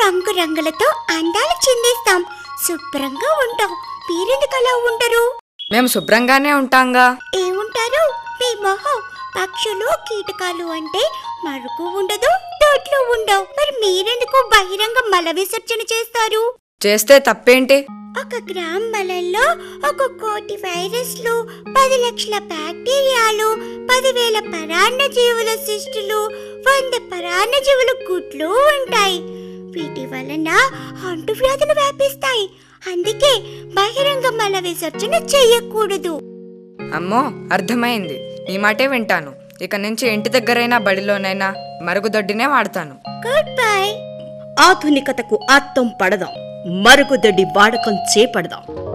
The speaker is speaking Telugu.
రంగురంగులతో అందాలు చెందేస్తాం శుభ్రంగా ఉంటాం మీరెందుకు అలా ఉండరు మేము శుభ్రంగానే ఉంటాంగా ఏముంటారు మీ మొహం పక్షులు కీటకాలు అంటే మరుకు ఉండదు దొడ్లు ఉండవు మరి మీరెందుకు బహిరంగ మల విసర్జన చేస్తారు చేస్తే తప్పేంటి ఒక గ్రామ్ మలంలో ఒక కోటి వైరస్లు పది లక్షల బ్యాక్టీరియాలు పదివేల పరాన్న జీవుల శిష్టులు వంద పరాన్న జీవుల గుడ్లు ఉంటాయి వీటి వలన అంటువ్యాధులు వ్యాపిస్తాయి అందుకే బహిరంగ మల విసర్జన చేయకూడదు అమ్మో అర్థమైంది నీ మాటే వింటాను ఇక నుంచి ఇంటి దగ్గరైనా బడిలోనైనా మరుగుదొడ్డినే వాడతాను గుడ్ బై ఆధునికతకు అర్థం పడదాం మరుగుదొడ్డి వాడకం చేపడదాం